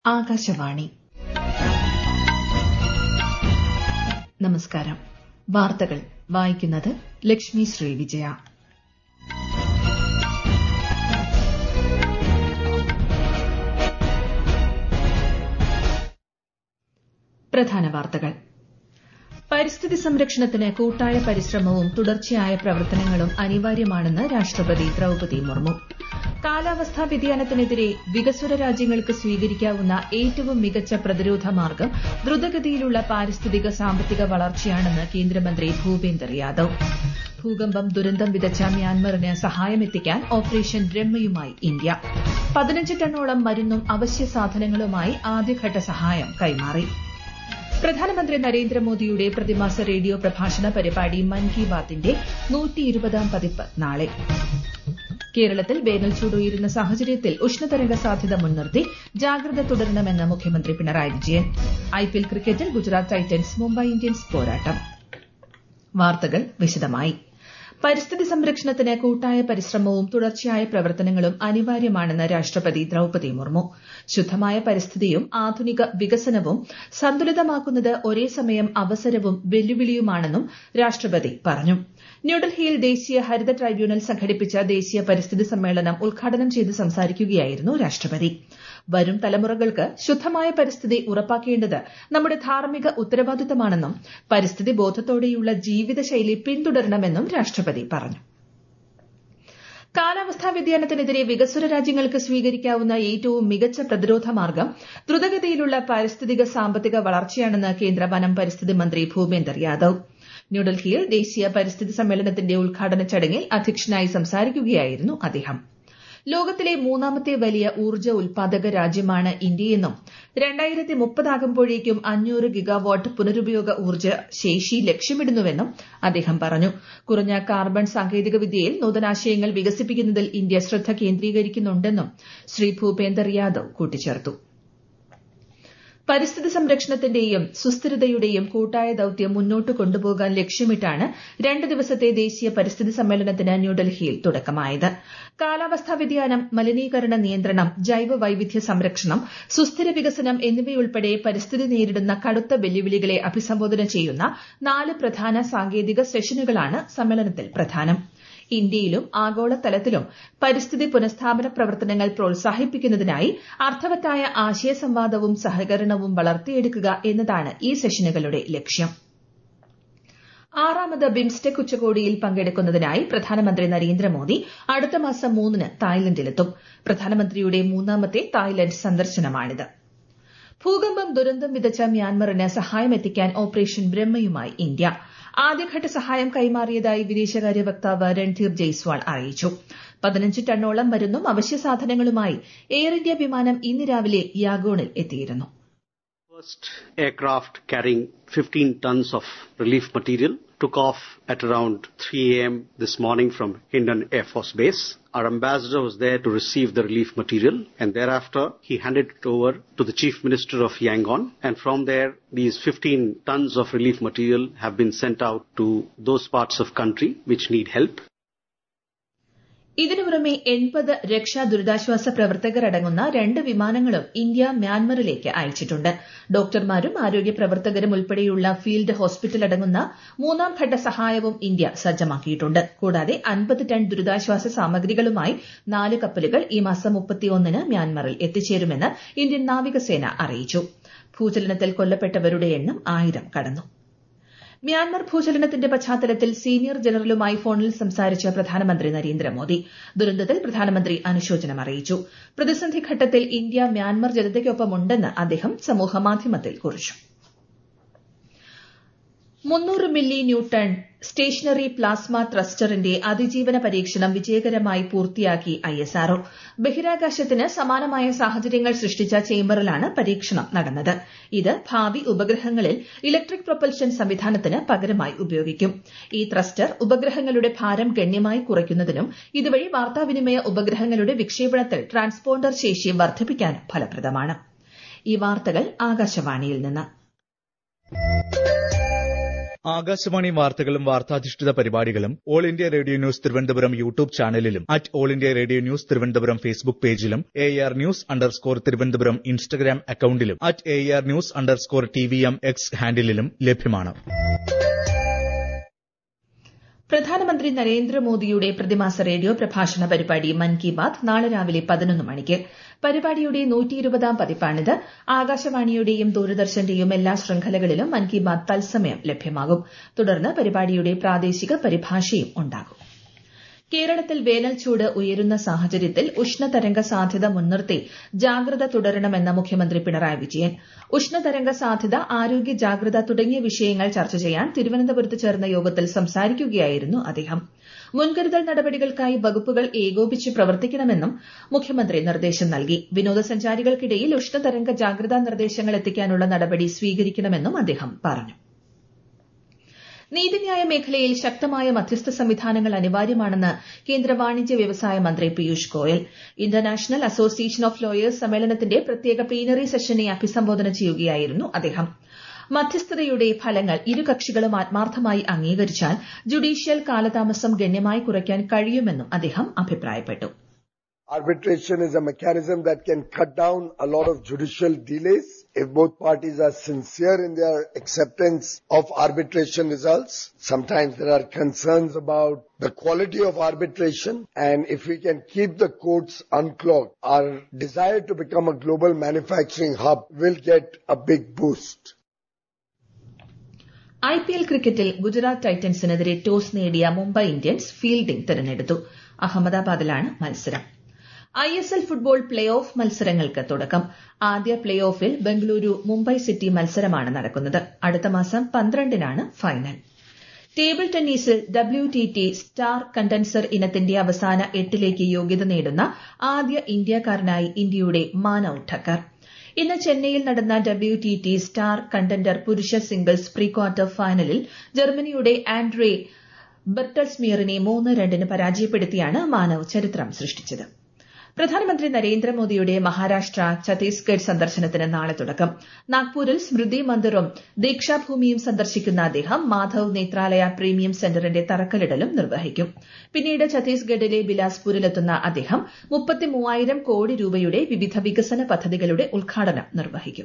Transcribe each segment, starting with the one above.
ആകാശവാണി നമസ്കാരം വാർത്തകൾ വായിക്കുന്നത് ലക്ഷ്മി ശ്രീ വിജയ പ്രധാന വാർത്തകൾ പരിസ്ഥിതി സംരക്ഷണത്തിന് കൂട്ടായ പരിശ്രമവും തുടർച്ചയായ പ്രവർത്തനങ്ങളും അനിവാര്യമാണെന്ന് രാഷ്ട്രപതി ദ്രൌപതി മുർമു കാലാവസ്ഥാ വ്യതിയാനത്തിനെതിരെ വികസ്വര രാജ്യങ്ങൾക്ക് സ്വീകരിക്കാവുന്ന ഏറ്റവും മികച്ച പ്രതിരോധ മാർഗ്ഗം ദ്രുതഗതിയിലുള്ള പാരിസ്ഥിതിക സാമ്പത്തിക വളർച്ചയാണെന്ന് കേന്ദ്രമന്ത്രി ഭൂപേന്ദർ യാദവ് ഭൂകമ്പം ദുരന്തം വിതച്ച മ്യാൻമറിന് സഹായമെത്തിക്കാൻ ഓപ്പറേഷൻ ബ്രഹ്മയുമായി ഇന്ത്യ പതിനഞ്ച് ടണ്ണോളം മരുന്നും അവശ്യ സാധനങ്ങളുമായി ആദ്യഘട്ട സഹായം കൈമാറി പ്രധാനമന്ത്രി നരേന്ദ്രമോദിയുടെ പ്രതിമാസ റേഡിയോ പ്രഭാഷണ പരിപാടി മൻ കി ബാത്തിന്റെ നൂറ്റിയിരുപതാം പതിപ്പ് നാളെ കേരളത്തിൽ വേനൽ ചൂട് ഉയരുന്ന സാഹചര്യത്തിൽ ഉഷ്ണതരംഗ സാധ്യത മുൻനിർത്തി ജാഗ്രത തുടരണമെന്ന് മുഖ്യമന്ത്രി പിണറായി വിജയൻ ഐപിഎൽ ക്രിക്കറ്റിൽ ഗുജറാത്ത് ടൈറ്റൻസ് മുംബൈ ഇന്ത്യൻസ് പോരാട്ടം വാർത്തകൾ വിശദമായി പരിസ്ഥിതി സംരക്ഷണത്തിന് കൂട്ടായ പരിശ്രമവും തുടർച്ചയായ പ്രവർത്തനങ്ങളും അനിവാര്യമാണെന്ന് രാഷ്ട്രപതി ദ്രൌപതി മുർമു ശുദ്ധമായ പരിസ്ഥിതിയും ആധുനിക വികസനവും സന്തുലിതമാക്കുന്നത് ഒരേ സമയം അവസരവും വെല്ലുവിളിയുമാണെന്നും രാഷ്ട്രപതി പറഞ്ഞു ന്യൂഡൽഹിയിൽ ദേശീയ ഹരിത ട്രൈബ്യൂണൽ സംഘടിപ്പിച്ച ദേശീയ പരിസ്ഥിതി സമ്മേളനം ഉദ്ഘാടനം ചെയ്ത് സംസാരിക്കുകയായിരുന്നു രാഷ്ട്രപതി വരും തലമുറകൾക്ക് ശുദ്ധമായ പരിസ്ഥിതി ഉറപ്പാക്കേണ്ടത് നമ്മുടെ ധാർമ്മിക ഉത്തരവാദിത്തമാണെന്നും പരിസ്ഥിതി ബോധത്തോടെയുള്ള ജീവിതശൈലി പിന്തുടരണമെന്നും രാഷ്ട്രപതി പറഞ്ഞു കാലാവസ്ഥാ വ്യതിയാനത്തിനെതിരെ വികസ്വര രാജ്യങ്ങൾക്ക് സ്വീകരിക്കാവുന്ന ഏറ്റവും മികച്ച പ്രതിരോധ മാർഗ്ഗം ദ്രുതഗതിയിലുള്ള പാരിസ്ഥിതിക സാമ്പത്തിക വളർച്ചയാണെന്ന് കേന്ദ്ര വനം പരിസ്ഥിതി മന്ത്രി ഭൂപേന്ദർ യാദവ് ന്യൂഡൽഹിയിൽ ദേശീയ പരിസ്ഥിതി സമ്മേളനത്തിന്റെ ഉദ്ഘാടന ചടങ്ങിൽ അധ്യക്ഷനായി സംസാരിക്കുകയായിരുന്നു അദ്ദേഹം ലോകത്തിലെ മൂന്നാമത്തെ വലിയ ഊർജ്ജ ഉൽപാദക രാജ്യമാണ് ഇന്ത്യയെന്നും രണ്ടായിരത്തി മുപ്പതാകുമ്പോഴേക്കും അഞ്ഞൂറ് ഗിഗാവാട്ട് പുനരുപയോഗ ഊർജ്ജ ശേഷി ലക്ഷ്യമിടുന്നുവെന്നും അദ്ദേഹം പറഞ്ഞു കുറഞ്ഞ കാർബൺ സാങ്കേതികവിദ്യയിൽ നൂതനാശയങ്ങൾ വികസിപ്പിക്കുന്നതിൽ ഇന്ത്യ ശ്രദ്ധ കേന്ദ്രീകരിക്കുന്നുണ്ടെന്നും ശ്രീ ഭൂപേന്ദർ യാദവ് കൂട്ടിച്ചേർത്തു പരിസ്ഥിതി സംരക്ഷണത്തിന്റെയും സുസ്ഥിരതയുടെയും കൂട്ടായ ദൌത്യം മുന്നോട്ട് കൊണ്ടുപോകാൻ ലക്ഷ്യമിട്ടാണ് രണ്ട് ദിവസത്തെ ദേശീയ പരിസ്ഥിതി സമ്മേളനത്തിന് ന്യൂഡൽഹിയിൽ തുടക്കമായത് കാലാവസ്ഥാ വ്യതിയാനം മലിനീകരണ നിയന്ത്രണം ജൈവ വൈവിധ്യ സംരക്ഷണം സുസ്ഥിര വികസനം എന്നിവയുൾപ്പെടെ പരിസ്ഥിതി നേരിടുന്ന കടുത്ത വെല്ലുവിളികളെ അഭിസംബോധന ചെയ്യുന്ന നാല് പ്രധാന സാങ്കേതിക സെഷനുകളാണ് സമ്മേളനത്തിൽ പ്രധാനം ഇന്ത്യയിലും ആഗോളതലത്തിലും പരിസ്ഥിതി പുനഃസ്ഥാപന പ്രവർത്തനങ്ങൾ പ്രോത്സാഹിപ്പിക്കുന്നതിനായി അർത്ഥവത്തായ ആശയ സംവാദവും സഹകരണവും വളർത്തിയെടുക്കുക എന്നതാണ് ഈ സെഷനുകളുടെ ലക്ഷ്യം ആറാമത് ബിംസ്റ്റെക് ഉച്ചകോടിയിൽ പങ്കെടുക്കുന്നതിനായി പ്രധാനമന്ത്രി നരേന്ദ്രമോദി അടുത്ത മാസം മൂന്നിന് തായ്ലൻഡിലെത്തും പ്രധാനമന്ത്രിയുടെ മൂന്നാമത്തെ തായ്ലൻഡ് സന്ദർശനമാണിത് ഭൂകമ്പം ദുരന്തം വിതച്ച മ്യാൻമറിന് സഹായമെത്തിക്കാൻ ഓപ്പറേഷൻ ബ്രഹ്മയുമായി ഇന്ത്യ ആദ്യഘട്ട സഹായം കൈമാറിയതായി വിദേശകാര്യ വക്താവ് രൺധീർ ജയ്സ്വാൾ അറിയിച്ചു പതിനഞ്ച് ടണ്ണോളം മരുന്നും അവശ്യ സാധനങ്ങളുമായി എയർ ഇന്ത്യ വിമാനം ഇന്ന് രാവിലെ യാഗോണിൽ എത്തിയിരുന്നു First aircraft carrying 15 tons of relief material took off at around 3 a.m. this morning from Hindon Air Force Base. Our ambassador was there to receive the relief material and thereafter he handed it over to the Chief Minister of Yangon and from there these 15 tons of relief material have been sent out to those parts of country which need help. ഇതിനു പുറമെ എൺപത് രക്ഷാ ദുരിതാശ്വാസ പ്രവർത്തകർ അടങ്ങുന്ന രണ്ട് വിമാനങ്ങളും India മ്യാൻമറിലേക്ക് അയച്ചിട്ടുണ്ട് ഡോക്ടർമാരും ആരോഗ്യ പ്രവർത്തകരും ഉൾപ്പെടെയുള്ള ഫീൽഡ് ഹോസ്പിറ്റൽ അടങ്ങുന്ന മൂന്നാം ഘട്ട സഹായവും ഇന്ത്യ സജ്ജമാക്കിയിട്ടുണ്ട് കൂടാതെ അൻപത് ടൺ ദുരിതാശ്വാസ സാമഗ്രികളുമായി നാല് കപ്പലുകൾ ഈ മാസം മുപ്പത്തിയൊന്നിന് മ്യാൻമറിൽ എത്തിച്ചേരുമെന്ന് ഇന്ത്യൻ നാവികസേന അറിയിച്ചു ഭൂചലനത്തിൽ കൊല്ലപ്പെട്ടവരുടെ എണ്ണം ആയിരം കടന്നു മ്യാൻമർ ഭൂചലനത്തിന്റെ പശ്ചാത്തലത്തിൽ സീനിയർ ജനറലുമായി ഫോണിൽ സംസാരിച്ച പ്രധാനമന്ത്രി നരേന്ദ്രമോദി ദുരന്തത്തിൽ പ്രധാനമന്ത്രി അനുശോചനം അറിയിച്ചു പ്രതിസന്ധി ഘട്ടത്തിൽ ഇന്ത്യ മ്യാൻമർ ജനതയ്ക്കൊപ്പമുണ്ടെന്ന് അദ്ദേഹം സമൂഹമാധ്യമത്തിൽ കുറിച്ചു മുന്നൂറ് മില്ലി ന്യൂട്ടൺ സ്റ്റേഷനറി പ്ലാസ്മ ത്രസ്റ്ററിന്റെ അതിജീവന പരീക്ഷണം വിജയകരമായി പൂർത്തിയാക്കി ഐഎസ്ആർഒ ബഹിരാകാശത്തിന് സമാനമായ സാഹചര്യങ്ങൾ സൃഷ്ടിച്ച ചേംബറിലാണ് പരീക്ഷണം നടന്നത് ഇത് ഭാവി ഉപഗ്രഹങ്ങളിൽ ഇലക്ട്രിക് പ്രൊപ്പൽഷൻ സംവിധാനത്തിന് പകരമായി ഉപയോഗിക്കും ഈ ത്രസ്റ്റർ ഉപഗ്രഹങ്ങളുടെ ഭാരം ഗണ്യമായി കുറയ്ക്കുന്നതിനും ഇതുവഴി വാർത്താവിനിമയ ഉപഗ്രഹങ്ങളുടെ വിക്ഷേപണത്തിൽ ട്രാൻസ്പോണ്ടർ ശേഷി വർദ്ധിപ്പിക്കാനും ഫലപ്രദമാണ് ഈ വാർത്തകൾ ആകാശവാണിയിൽ നിന്ന് ആകാശവാണി വാർത്തകളും വാർത്താധിഷ്ഠിത പരിപാടികളും all India radio news Thiruvananthapuram YouTube ചാനലിലും at all India radio news Thiruvananthapuram Facebook പേജിലും A R news underscore Thiruvananthapuram Instagram അക്കൌണ്ടിലും at A R news underscore T V M X ഹാൻഡിലും ലഭ്യമാണ് പ്രധാനമന്ത്രി നരേന്ദ്രമോദിയുടെ പ്രതിമാസ റേഡിയോ പ്രഭാഷണ പരിപാടി മൻ കി ബാത് നാളെ രാവിലെ പതിനൊന്ന് മണിക്ക് പരിപാടിയുടെ നൂറ്റിയിരുപതാം പതിപ്പാണിത് ആകാശവാണിയുടെയും ദൂരദർശന്റെയും എല്ലാ ശൃംഖലകളിലും മൻ കി ബാത് തത്സമയം ലഭ്യമാകും തുടർന്ന് പരിപാടിയുടെ പ്രാദേശിക പരിഭാഷയും ഉണ്ടാകും കേരളത്തിൽ വേനൽച്ചൂട് ഉയരുന്ന സാഹചര്യത്തിൽ ഉഷ്ണതരംഗ സാധ്യത മുൻനിർത്തി ജാഗ്രത തുടരണമെന്ന് മുഖ്യമന്ത്രി പിണറായി വിജയൻ ഉഷ്ണതരംഗ സാധ്യത ആരോഗ്യ ജാഗ്രത തുടങ്ങിയ വിഷയങ്ങൾ ചർച്ച ചെയ്യാൻ തിരുവനന്തപുരത്ത് ചേർന്ന യോഗത്തിൽ സംസാരിക്കുകയായിരുന്നു അദ്ദേഹം മുൻകരുതൽ നടപടികൾക്കായി വകുപ്പുകൾ ഏകോപിച്ച് പ്രവർത്തിക്കണമെന്നും മുഖ്യമന്ത്രി നിർദ്ദേശം നൽകി വിനോദസഞ്ചാരികൾക്കിടയിൽ ഉഷ്ണതരംഗ ജാഗ്രതാ നിർദ്ദേശങ്ങൾ എത്തിക്കാനുള്ള നടപടി സ്വീകരിക്കണമെന്നും അദ്ദേഹം പറഞ്ഞു നീതിന്യായ മേഖലയിൽ ശക്തമായ മധ്യസ്ഥ സംവിധാനങ്ങൾ അനിവാര്യമാണെന്ന് കേന്ദ്ര വാണിജ്യ വ്യവസായ മന്ത്രി Piyush Goyal international association of lawyers സമ്മേളനത്തിന്റെ പ്രത്യേക പ്ലീനറി സെഷനെ അഭിസംബോധന ചെയ്യുകയായിരുന്നു അദ്ദേഹം മധ്യസ്ഥതയുടെ ഫലങ്ങൾ ഇരു കക്ഷികളും ആത്മാർത്ഥമായി അംഗീകരിച്ചാൽ ജുഡീഷ്യൽ കാലതാമസം ഗണ്യമായി കുറയ്ക്കാൻ കഴിയുമെന്നും അദ്ദേഹം അഭിപ്രായപ്പെട്ടു Arbitration is a mechanism that can cut down a lot of judicial delays if both parties are sincere in their acceptance of arbitration results. Sometimes there are concerns about the quality of arbitration and if we can keep the courts unclogged, our desire to become a global manufacturing hub will get a big boost. I P L ക്രിക്കറ്റിൽ Gujarat ടൈറ്റൻസിനെതിരെ toss നേടിയ Mumbai Indians fielding തെരഞ്ഞെടുത്തു അഹമ്മദാബാദിലാണ് മത്സരം I S L football playoff മത്സരങ്ങൾക്ക് തുടക്കം ആദ്യ play ഓഫിൽ Bengaluru Mumbai city മത്സരമാണ് നടക്കുന്നത് അടുത്ത മാസം പന്ത്രണ്ടിനാണ് ഫൈനൽ ടേബിൾ ടെന്നീസിൽ W T T star contender ഇനത്തിന്റെ അവസാന എട്ടിലേക്ക് യോഗ്യത നേടുന്ന ആദ്യ ഇന്ത്യക്കാരനായി ഇന്ത്യയുടെ മാനവ് ഠക്കർ ഇന്ന് ചെന്നൈയിൽ നടന്ന W T T star contender പുരുഷ സിംഗിൾസ് പ്രീ ക്വാർട്ടർ ഫൈനലിൽ ജർമ്മനിയുടെ ആൻഡ്രേ ബർട്ടൽസ്മിയറിനെ മൂന്ന് രണ്ടിന് പരാജയപ്പെടുത്തിയാണ് മാനവ് ചരിത്രം സൃഷ്ടിച്ചത് പ്രധാനമന്ത്രി നരേന്ദ്രമോദിയുടെ മഹാരാഷ്ട്ര ഛത്തീസ്ഗഡ് സന്ദർശനത്തിന് നാളെ തുടക്കം നാഗ്പൂരിൽ സ്മൃതി മന്ദിറും ദീക്ഷാഭൂമിയും സന്ദർശിക്കുന്ന അദ്ദേഹം മാധവ് നേത്രാലയ പ്രീമിയം സെന്ററിന്റെ തറക്കല്ലിടലും നിർവഹിക്കും പിന്നീട് ഛത്തീസ്ഗഡിലെ ബിലാസ്പൂരിലെത്തുന്ന അദ്ദേഹം മുപ്പത്തിമൂവായിരം കോടി രൂപയുടെ വിവിധ വികസന പദ്ധതികളുടെ ഉദ്ഘാടനം നിർവഹിക്കും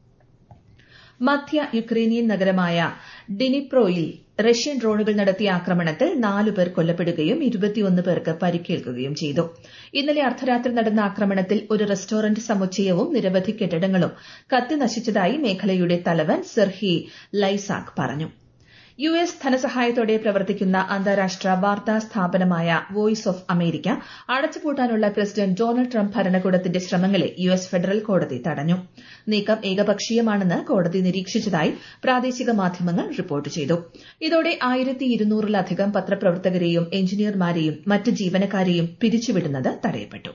മധ്യ യുക്രൈനിയൻ നഗരമായ ഡിനിപ്രോയിൽ റഷ്യൻ ഡ്രോണുകൾ നടത്തിയ ആക്രമണത്തിൽ നാലു പേർ കൊല്ലപ്പെടുകയും ഇരുപത്തിയൊന്ന് പേർക്ക് പരിക്കേൽക്കുകയും ചെയ്തു ഇന്നലെ അർദ്ധരാത്രി നടന്ന ആക്രമണത്തിൽ ഒരു റെസ്റ്റോറന്റ് സമുച്ചയവും നിരവധി കെട്ടിടങ്ങളും കത്തി നശിച്ചതായി മേഖലയുടെ തലവൻ സെർഹി ലൈസാക് പറഞ്ഞു യു എസ് ധനസഹായത്തോടെ പ്രവർത്തിക്കുന്ന അന്താരാഷ്ട്ര വാർത്താ സ്ഥാപനമായ വോയിസ് ഓഫ് അമേരിക്ക അടച്ചുപൂട്ടാനുള്ള പ്രസിഡന്റ് ഡൊണാൾഡ് ട്രംപ് ഭരണകൂടത്തിന്റെ ശ്രമങ്ങളെ യു എസ് ഫെഡറൽ കോടതി തടഞ്ഞു നീക്കം ഏകപക്ഷീയമാണെന്ന് കോടതി നിരീക്ഷിച്ചതായി പ്രാദേശിക മാധ്യമങ്ങൾ റിപ്പോർട്ട് ചെയ്തു ഇതോടെ ആയിരത്തി ഇരുന്നൂറിലധികം പത്രപ്രവർത്തകരെയും എഞ്ചിനീയർമാരെയും മറ്റ് ജീവനക്കാരെയും പിരിച്ചുവിടുന്നത് തടയപ്പെട്ടു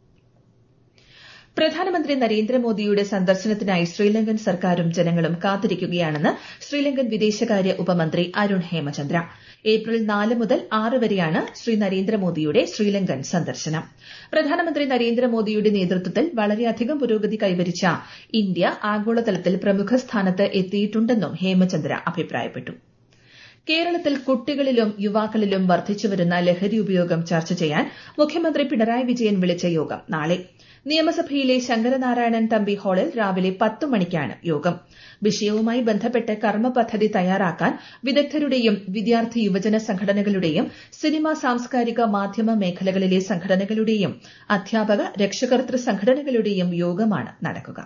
പ്രധാനമന്ത്രി നരേന്ദ്രമോദിയുടെ സന്ദർശനത്തിനായി ശ്രീലങ്കൻ സർക്കാരും ജനങ്ങളും കാത്തിരിക്കുകയാണെന്ന് ശ്രീലങ്കൻ വിദേശകാര്യ ഉപമന്ത്രി അരുൺ ഹേമചന്ദ്ര ഏപ്രിൽ നാല് മുതൽ ആറ് വരെയാണ് ശ്രീ നരേന്ദ്രമോദിയുടെ ശ്രീലങ്കൻ സന്ദർശനം പ്രധാനമന്ത്രി നരേന്ദ്രമോദിയുടെ നേതൃത്വത്തിൽ വളരെയധികം പുരോഗതി കൈവരിച്ച ഇന്ത്യ ആഗോളതലത്തിൽ പ്രമുഖ സ്ഥാനത്ത് എത്തിയിട്ടുണ്ടെന്നും ഹേമചന്ദ്ര അഭിപ്രായപ്പെട്ടു കേരളത്തിൽ കുട്ടികളിലും യുവാക്കളിലും വർദ്ധിച്ചുവരുന്ന ലഹരി ഉപയോഗം ചർച്ച ചെയ്യാൻ മുഖ്യമന്ത്രി പിണറായി വിജയൻ വിളിച്ച യോഗം നാളെ നിയമസഭയിലെ ശങ്കരനാരായണൻ തമ്പി ഹാളിൽ രാവിലെ പത്ത് മണിക്കാണ് യോഗം വിഷയവുമായി ബന്ധപ്പെട്ട് കർമ്മ പദ്ധതി തയ്യാറാക്കാൻ വിദഗ്ധരുടെയും വിദ്യാർത്ഥി യുവജന സംഘടനകളുടെയും സിനിമ സാംസ്കാരിക മാധ്യമ മേഖലകളിലെ സംഘടനകളുടെയും അധ്യാപക രക്ഷകർതൃ സംഘടനകളുടെയും യോഗമാണ് നടക്കുക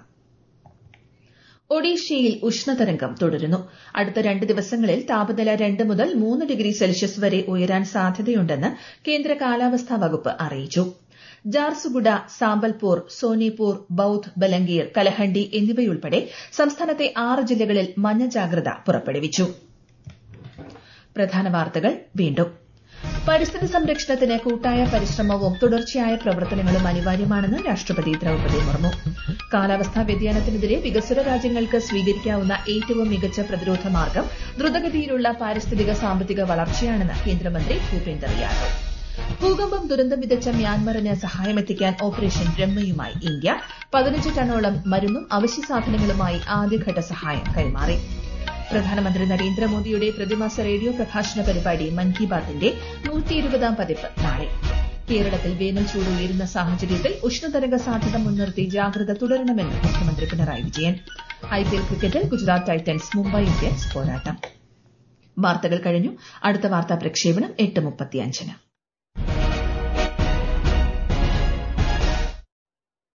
ഒഡീഷയിൽ ഉഷ്ണതരംഗം തുടരുന്നു അടുത്ത രണ്ട് ദിവസങ്ങളിൽ താപനില രണ്ട് മുതൽ മൂന്ന് ഡിഗ്രി സെൽഷ്യസ് വരെ ഉയരാൻ സാധ്യതയുണ്ടെന്ന് കേന്ദ്ര കാലാവസ്ഥാ വകുപ്പ് അറിയിച്ചു ജാർസുഗുഡ സാമ്പൽപൂർ സോനിപൂർ ബൌദ്ധ് ബലംഗീർ കലഹണ്ടി എന്നിവയുൾപ്പെടെ സംസ്ഥാനത്തെ ആറ് ജില്ലകളിൽ മഞ്ഞ ജാഗ്രത പുറപ്പെടുവിച്ചു പ്രധാന വാർത്തകൾ വീണ്ടും പരിസ്ഥിതി സംരക്ഷണത്തിന് കൂട്ടായ പരിശ്രമവും തുടർച്ചയായ പ്രവർത്തനങ്ങളും അനിവാര്യമാണെന്ന് രാഷ്ട്രപതി ദ്രൌപദി മുർമു കാലാവസ്ഥാ വ്യതിയാനത്തിനെതിരെ വികസ്വര രാജ്യങ്ങൾക്ക് സ്വീകരിക്കാവുന്ന ഏറ്റവും മികച്ച പ്രതിരോധ മാർഗം ദ്രുതഗതിയിലുള്ള പാരിസ്ഥിതിക സാമ്പത്തിക വളർച്ചയാണെന്ന് കേന്ദ്രമന്ത്രി ഭൂപേന്ദർ യാദവ് ഭൂകമ്പം ദുരന്തം വിതച്ച മ്യാൻമറിന് സഹായമെത്തിക്കാൻ ഓപ്പറേഷൻ ബ്രഹ്മയുമായി ഇന്ത്യ പതിനഞ്ച് ടണ്ണോളം മരുന്നും അവശ്യ സാധനങ്ങളുമായി ആദ്യഘട്ട സഹായം കൈമാറി പ്രധാനമന്ത്രി നരേന്ദ്രമോദിയുടെ പ്രതിമാസ റേഡിയോ പ്രഭാഷണ പരിപാടി മൻ കി ബാത്തിന്റെ നൂറ്റിയിരുപതാം പതിപ്പ് നാളെ കേരളത്തിൽ വേനൽ ചൂട് ഉയരുന്ന സാഹചര്യത്തിൽ ഉഷ്ണതരംഗ സാധ്യത മുൻനിർത്തി ജാഗ്രത തുടരണമെന്ന് മുഖ്യമന്ത്രി പിണറായി വിജയൻ ഐപിഎൽ ക്രിക്കറ്റിൽ ഗുജറാത്ത് ടൈറ്റൻസ് മുംബൈ ഇന്ത്യൻസ് പോരാട്ടം വാർത്തകൾ കഴിഞ്ഞു അടുത്ത വാർത്താ പ്രക്ഷേപണം എട്ട് മുപ്പത്തിയഞ്ചിന്